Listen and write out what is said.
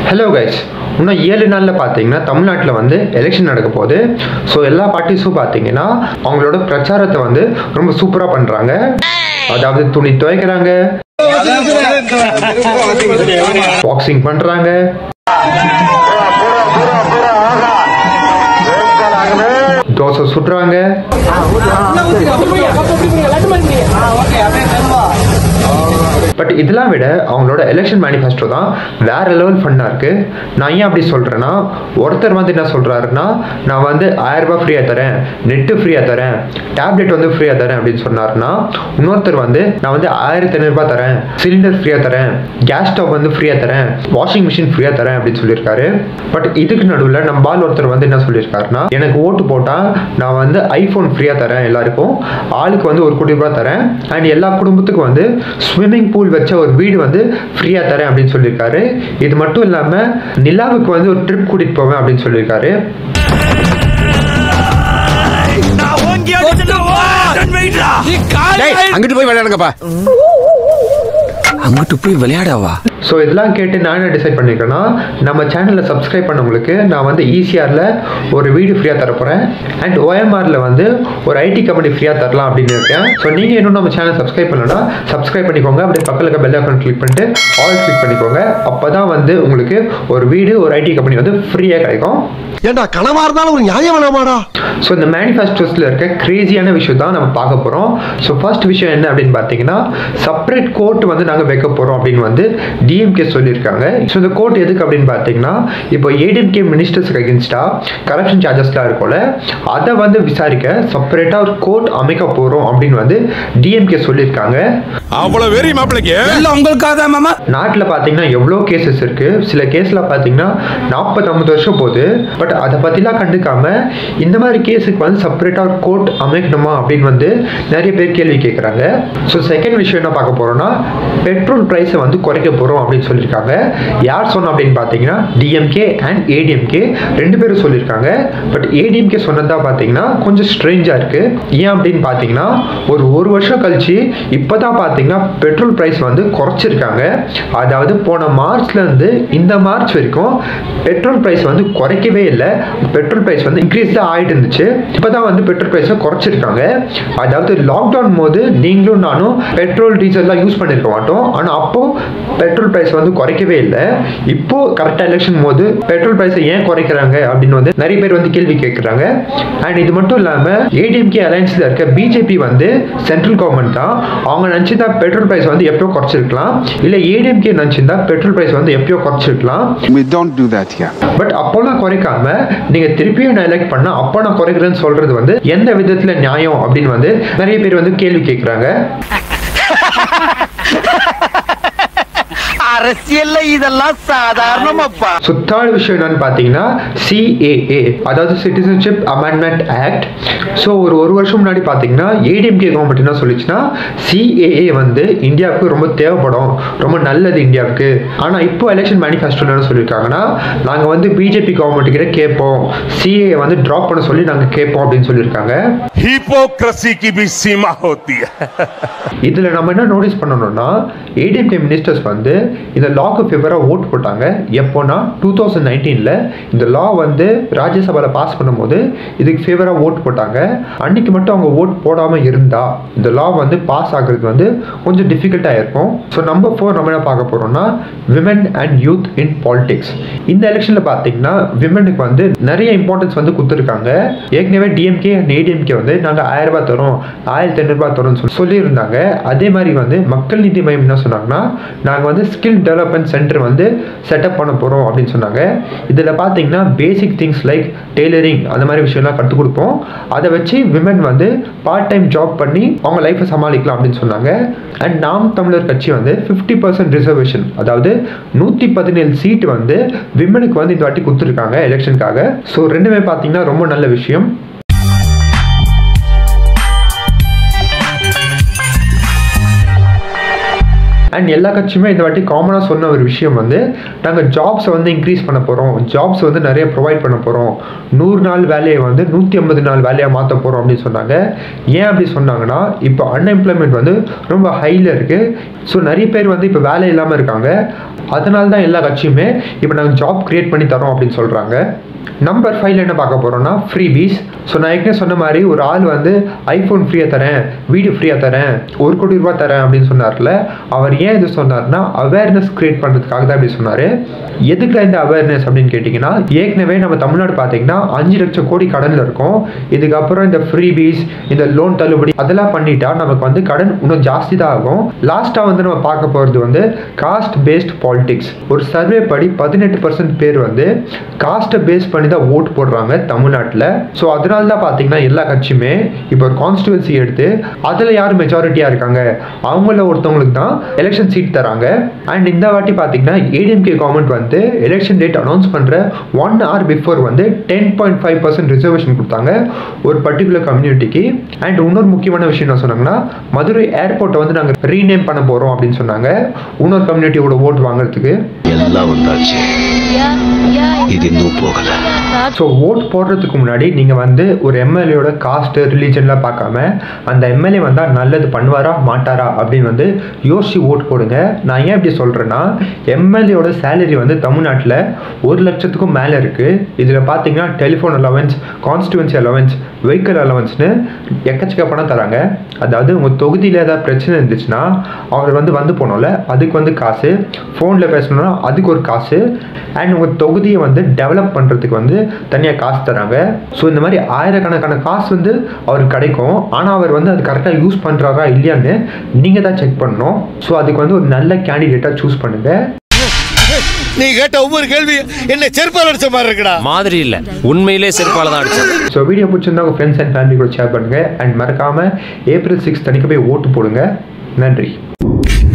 Hello guys இன்னும் ஏழு நாளில் பார்த்தீங்கன்னா தமிழ்நாட்டில் வந்து எலெக்ஷன் நடக்க போகுது ஸோ எல்லா பார்ட்டிஸும் பார்த்தீங்கன்னா அவங்களோட பிரச்சாரத்தை வந்து ரொம்ப சூப்பராக பண்ணுறாங்க அதாவது துணி துவைக்கிறாங்க பாக்ஸிங் பண்ணுறாங்க தோசை சுடுறாங்க பட் இதெல்லாம் விட அவங்களோட எலெக்ஷன் மேனிஃபெஸ்டோ தான் வேற லெவல் ஃபன்னாக இருக்கு நான் ஏன் அப்படி சொல்கிறேன்னா ஒருத்தர் வந்து என்ன சொல்கிறாருன்னா நான் வந்து ஆயிரம் ரூபாய் ஃப்ரீயாக தரேன் நெட்டு ஃப்ரீயாக தரேன் டேப்லெட் வந்து ஃப்ரீயாக தரேன் அப்படின்னு சொன்னார்னா இன்னொருத்தர் வந்து நான் வந்து ஆயிரத்தி ஐநூறுபா தரேன் சிலிண்டர் ஃப்ரீயாக தரேன் கேஸ் ஸ்டவ் வந்து ஃப்ரீயாக தரேன் வாஷிங் மிஷின் ஃப்ரீயாக தரேன் அப்படின்னு சொல்லியிருக்காரு பட் இதுக்கு நடுவில் நம்ம பால் ஒருத்தர் வந்து என்ன சொல்லியிருக்காருன்னா எனக்கு ஓட்டு போட்டால் நான் வந்து ஐஃபோன் ஃப்ரீயாக தரேன் எல்லாருக்கும் ஆளுக்கு வந்து ஒரு கோடி ரூபாய் தரேன் அண்ட் எல்லா குடும்பத்துக்கும் வந்து ஸ்விம்மிங் பூல் வச்ச ஒரு வீடு வந்து ஃப்ரீயாக தரேன் அப்படின்னு சொல்லியிருக்காரு இது மட்டும் இல்லாமல் நிலாவுக்கு வந்து ஒரு ட்ரிப் கூட்டிகிட்டு போவேன் அப்படின்னு சொல்லியிருக்காரு டேய், அங்கிட்டு போய் விளையாடுங்கப்பா அங்கிட்டு போய் விளையாடவா ஸோ இதெல்லாம் கேட்டு நான் என்ன டிசைட் பண்ணியிருக்கேன்னா நம்ம சேனலில் சப்ஸ்கிரைப் பண்ணவங்களுக்கு நான் வந்து ஈசிஆரில் ஒரு வீடு ஃப்ரீயாக தரப்போகிறேன் அண்ட் ஓஎம்ஆரில் வந்து ஒரு ஐடி கம்பெனி ஃப்ரீயாக தரலாம் அப்படின்னு இருக்கேன் ஸோ நீங்கள் இன்னும் நம்ம சேனல் சப்ஸ்கிரைப் பண்ணலன்னா சப்ஸ்கிரைப் பண்ணிக்கோங்க அப்படியே பக்கத்தில் இருக்க பெல் அக்கௌண்ட் கிளிக் பண்ணிட்டு ஆல் கிளிக் பண்ணிக்கோங்க அப்போ தான் வந்து உங்களுக்கு ஒரு வீடு ஒரு ஐடி கம்பெனி வந்து ஃப்ரீயாக கிடைக்கும் ஏண்டா கனவா இருந்தாலும் ஒரு நியாயம் வேணாமாடா ஸோ இந்த மேனிஃபெஸ்டோஸில் இருக்க கிரேசியான விஷயம் தான் நம்ம பார்க்க போகிறோம் ஸோ ஃபர்ஸ்ட் விஷயம் என்ன அப்படின்னு பார்த்தீங்கன்னா செப்பரேட் கோர்ட் வந்து நாங்கள் வைக்க போகிறோம் அப்படின்னு வந்து டிஎம்கே சொல்லியிருக்காங்க ஸோ இந்த கோர்ட் எதுக்கு அப்படின்னு பார்த்தீங்கன்னா இப்போ ஏடிஎம்கே மினிஸ்டர்ஸ்க்கு அகேன்ஸ்டாக கரப்ஷன் சார்ஜஸ்லாம் இருக்கும்ல அதை வந்து விசாரிக்க செப்பரேட்டாக ஒரு கோர்ட் அமைக்க போகிறோம் அப்படின்னு வந்து டிஎம்கே சொல்லியிருக்காங்க அவ்வளவு வெறி மாப்பிளைக்கு எல்லாம் உங்களுக்காக தான் மாமா நாட்டில் பார்த்தீங்கன்னா எவ்வளோ கேசஸ் இருக்குது சில கேஸில் பார்த்தீங்கன்னா நாற்பது ஐம்பது வருஷம் போகுது பட் அதை பற்றிலாம் கண்டுக்காம இந்த மாதிரி கேஸுக்கு வந்து செப்பரேட்டாக ஒரு கோர்ட் அமைக்கணுமா அப்படின்னு வந்து நிறைய பேர் கேள்வி கேட்குறாங்க ஸோ செகண்ட் விஷயம் என்ன பார்க்க போகிறோம்னா பெட்ரோல் ப்ரைஸை வந்து குறைக்க போகிறோம் அப்படின்னு சொல்லியிருக்காங்க யார் சொன்னோம் அப்படின்னு பார்த்தீங்கன்னா டிஎம்கே அண்ட் ஏடிஎம்கே ரெண்டு பேரும் சொல்லியிருக்காங்க பட் ஏடிஎம்கே சொன்னதா பார்த்தீங்கன்னா கொஞ்சம் ஸ்ட்ரேஞ்சாக இருக்குது ஏன் அப்படின்னு பார்த்தீங்கன்னா ஒரு ஒரு வருஷம் கழிச்சு இப்போ தான் பார்த்தீங்கன்னா பெட்ரோல் ப்ரைஸ் வந்து குறைச்சிருக்காங்க அதாவது போன மார்ச்லேருந்து இந்த மார்ச் வரைக்கும் பெட்ரோல் ப்ரைஸ் வந்து குறைக்கவே இல்லை பெட்ரோல் ப்ரைஸ் வந்து இன்க்ரீஸ் தான் ஆகிட்டு இருந்துச்சு இப்போ தான் வந்து பெட்ரோல் ப்ரைஸை குறைச்சிருக்காங்க அதாவது லாக்டவுன் போது நீங்களும் நானும் பெட்ரோல் டீசல்லாம் யூஸ் பண்ணியிருக்க மாட்டோம் ஆனால் அப்போது பெட்ரோல் ப்ரைஸ் வந்து குறைக்கவே இல்லை இப்போ கரெக்டாக எலெக்ஷன் போது பெட்ரோல் ப்ரைஸை ஏன் குறைக்கிறாங்க அப்படின்னு வந்து நிறைய பேர் வந்து கேள்வி கேட்குறாங்க அண்ட் இது மட்டும் இல்லாமல் ஏடிஎம்கே அலையன்ஸில் இருக்க பிஜேபி வந்து சென்ட்ரல் கவர்மெண்ட் தான் அவங்க நினச்சிருந்தா பெட்ரோல் ப்ரைஸ் வந்து எப்பயோ குறைச்சிருக்கலாம் இல்லை ஏடிஎம்கே நினச்சிருந்தா பெட்ரோல் ப்ரைஸ் வந்து எப்பயோ குறைச்சிருக்கலாம் We don't do that here. But அப்போலாம் குறைக்காம நீங்க திருப்பியும் நான் எலெக்ட் பண்ணா அப்போ நான் குறைக்கிறேன்னு சொல்றது வந்து எந்த விதத்துல நியாயம் அப்படின்னு வந்து நிறைய பேர் வந்து கேள்வி கேட்குறாங்க அரசியல்ல இதெல்லாம் சாதாரணமாப்பா சுத்தாள் விஷயம் என்னன்னு பார்த்தீங்கன்னா சிஏஏ அதாவது சிட்டிசன்ஷிப் அமெண்ட்மெண்ட் ஆக்ட் ஸோ ஒரு ஒரு வருஷம் முன்னாடி பார்த்தீங்கன்னா ஏடிஎம்கே கவர்மெண்ட் என்ன சொல்லிச்சுன்னா சிஏஏ வந்து இந்தியாவுக்கு ரொம்ப தேவைப்படும் ரொம்ப நல்லது இந்தியாவுக்கு ஆனால் இப்போ எலெக்ஷன் மேனிஃபெஸ்டோ என்ன சொல்லியிருக்காங்கன்னா நாங்கள் வந்து பிஜேபி கவர்மெண்ட் கிட்ட கேட்போம் சிஏஏ வந்து ட்ராப் பண்ண சொல்லி நாங்கள் கேட்போம் அப்படின்னு சொல்லியிருக்காங்க हिपोक्रेसी की भी सीमा होती है இதில் நம்ம என்ன நோட்டீஸ் பண்ணணும்னா ஏடிஎம்கே மினிஸ்டர்ஸ் வந்து இந்த லாக்கு ஃபேவராக ஓட் போட்டாங்க எப்போனா டூ தௌசண்ட் நைன்டீனில் இந்த லா வந்து ராஜ்யசபாவில் பாஸ் பண்ணும்போது இதுக்கு ஃபேவராக ஓட் போட்டாங்க அன்னைக்கு மட்டும் அவங்க ஓட் போடாமல் இருந்தா இந்த லா வந்து பாஸ் ஆகுறது வந்து கொஞ்சம் டிஃபிகல்ட்டாக இருக்கும் ஸோ நம்பர் ஃபோர் நம்ம என்ன பார்க்க போகிறோம்னா women and youth in politics இந்த எலெக்ஷனில் பார்த்தீங்கன்னா விமனுக்கு வந்து நிறைய இம்பார்ட்டன்ஸ் வந்து கொடுத்துருக்காங்க ஏற்கனவே டிஎம்கே அண்ட் ஏடிஎம்கே வந்து நாங்கள் ஆயிரம் ரூபாய் தரோம் ஆயிரத்தி ஐநூறுபா தரோம்னு சொல்லி சொல்லியிருந்தாங்க அதே மாதிரி வந்து மக்கள் நீதி மையம் என்ன சொன்னாங்கன்னா நாங்கள் வந்து ஸ்கில் டெவலப்மெண்ட் சென்டர் வந்து செட்டப் பண்ண போகிறோம் அப்படின்னு சொன்னாங்க இதில் பார்த்தீங்கன்னா பேசிக் திங்ஸ் லைக் டெய்லரிங் அந்த மாதிரி விஷயம்லாம் கற்றுக் கொடுப்போம் அதை வச்சு விமன் வந்து பார்ட் டைம் ஜாப் பண்ணி அவங்க லைஃப்பை சமாளிக்கலாம் அப்படின்னு சொன்னாங்க அண்ட் நாம் தமிழர் கட்சி வந்து ஃபிஃப்டி பர்சன்ட் ரிசர்வேஷன் அதாவது நூற்றி பதினேழு சீட் வந்து விமனுக்கு வந்து இந்த வாட்டி கொடுத்துருக்காங்க எலெக்ஷனுக்காக ஸோ ரெண்டுமே பார்த்தீங்கன்னா ரொம்ப நல்ல விஷயம் அண்ட் எல்லா கட்சியுமே இந்த வாட்டி காமனாக சொன்ன ஒரு விஷயம் வந்து நாங்கள் ஜாப்ஸை வந்து இன்க்ரீஸ் பண்ண போகிறோம் ஜாப்ஸ் வந்து நிறைய ப்ரொவைட் பண்ண போகிறோம் நூறு நாள் வேலையை வந்து நூற்றி ஐம்பது நாள் வேலையாக மாற்ற போகிறோம் அப்படின்னு சொன்னாங்க ஏன் அப்படி சொன்னாங்கன்னா இப்போ அன்எம்ப்ளாய்மெண்ட் வந்து ரொம்ப ஹையில் இருக்குது ஸோ நிறைய பேர் வந்து இப்போ வேலை இல்லாமல் இருக்காங்க அதனால தான் எல்லா கட்சியுமே இப்போ நாங்கள் ஜாப் க்ரியேட் பண்ணி தரோம் அப்படின்னு சொல்கிறாங்க நம்பர் ஃபைவ்ல என்ன பார்க்க போகிறோம்னா ஃப்ரீ பீஸ் ஸோ நான் ஏற்கனவே சொன்ன மாதிரி ஒரு ஆள் வந்து ஐஃபோன் ஃப்ரீயாக தரேன் வீடு ஃப்ரீயாக தரேன் ஒரு கோடி ரூபாய் தரேன் அப்படின்னு சொன்னார்ல அவர் ஏன் இது சொன்னார்னா அவேர்னஸ் கிரியேட் பண்ணுறதுக்காக தான் இப்படி சொன்னார் எதுக்கு இந்த அவேர்னஸ் அப்படின்னு கேட்டிங்கன்னா ஏற்கனவே நம்ம தமிழ்நாடு பார்த்தீங்கன்னா அஞ்சு லட்சம் கோடி கடனில் இருக்கும் இதுக்கப்புறம் இந்த ஃப்ரீ பீஸ் இந்த லோன் தள்ளுபடி அதெல்லாம் பண்ணிட்டா நமக்கு வந்து கடன் இன்னும் ஜாஸ்தி தான் ஆகும் லாஸ்ட்டாக வந்து நம்ம பார்க்க போகிறது வந்து காஸ்ட் பேஸ்ட் பாலிடிக்ஸ் ஒரு சர்வே படி பதினெட்டு பர்சன்ட் பேர் வந்து காஸ்ட்டை பேஸ் பண்ணி தான் ஓட்டு போடுறாங்க தமிழ்நாட்டில் ஸோ அதனால தான் பார்த்தீங்கன்னா எல்லா கட்சியுமே இப்போ ஒரு கான்ஸ்டியூன்சி எடுத்து அதில் யார் மெஜாரிட்டியாக இருக்காங்க அவங்கள ஒருத்தவங்களுக்கு தான் எலெக்ஷன் சீட் தராங்க அண்ட் இந்த வாட்டி பார்த்தீங்கன்னா ஏடிஎம்கே கவர்மெண்ட் வந்து எலெக்ஷன் டேட் அனௌன்ஸ் பண்ணுற ஒன் ஹவர் பிஃபோர் வந்து ten point five percent reservation கொடுத்தாங்க ஒரு பர்டிகுலர் கம்யூனிட்டிக்கு அண்ட் இன்னொரு முக்கியமான விஷயம் என்ன சொன்னாங்கன்னா மதுரை ஏர்போர்ட்டை வந்து நாங்கள் ரீநேம் பண்ண போகிறோம் அப்படின்னு சொன்னாங்க இன்னொரு கம்யூனிட்டியோட ஓட்டு வாங்குறதுக்கு எல்லாம் வந்தாச்சு இது இன்னும் போகல ஸோ ஓட் போடுறதுக்கு முன்னாடி நீங்கள் வந்து ஒரு எம்எல்ஏயோட காஸ்ட்டு ரிலீஜன்லாம் பார்க்காம அந்த எம்எல்ஏ வந்தால் நல்லது பண்ணுவாரா மாட்டாரா அப்படின்னு வந்து யோசிச்சு ஓட் போடுங்க நான் ஏன் இப்படி சொல்கிறேன்னா எம்எல்ஏயோட சேலரி வந்து தமிழ்நாட்டில் ஒரு லட்சத்துக்கும் மேலே இருக்குது இதில் பார்த்தீங்கன்னா telephone allowance constituency allowance vehicle அலவன்ஸ்னு எக்கச்சக்க பணம் தராங்க அதாவது உங்கள் தொகுதியில் ஏதாவது பிரச்சனை இருந்துச்சுன்னா அவர் வந்து வந்து போனோம்ல அதுக்கு வந்து காசு ஃபோனில் பேசணும்னா அதுக்கு ஒரு காசு அண்ட் உங்கள் தொகுதியை வந்து டெவலப் பண்ணுறதுக்கு வந்து தனியாக காசு தராங்க ஸோ இந்த மாதிரி ஆயிரக்கணக்கான காசு வந்து அவருக்கு கிடைக்கும் ஆனால் அவர் வந்து அது கரெக்டாக யூஸ் பண்ணுறாரா இல்லையான்னு நீங்கள் தான் செக் பண்ணணும் ஸோ அதுக்கு வந்து ஒரு நல்ல கேண்டிடேட்டாக சூஸ் பண்ணுங்கள் நீ கேட்ட ஒவ்வொரு கேள்வி என்ன செருப்பால் அடிச்ச மாதிரி இருக்குடா மாதிரி இல்ல உண்மையிலே செருப்பால தான் அடிச்சது ஸோ வீடியோ பிடிச்சிருந்தா உங்கள் ஃப்ரெண்ட்ஸ் அண்ட் ஃபேமிலி கூட ஷேர் பண்ணுங்கள் அண்ட் மறக்காமல் ஏப்ரல் சிக்ஸ் தனிக்கு போய் ஓட்டு போடுங்க நன்றி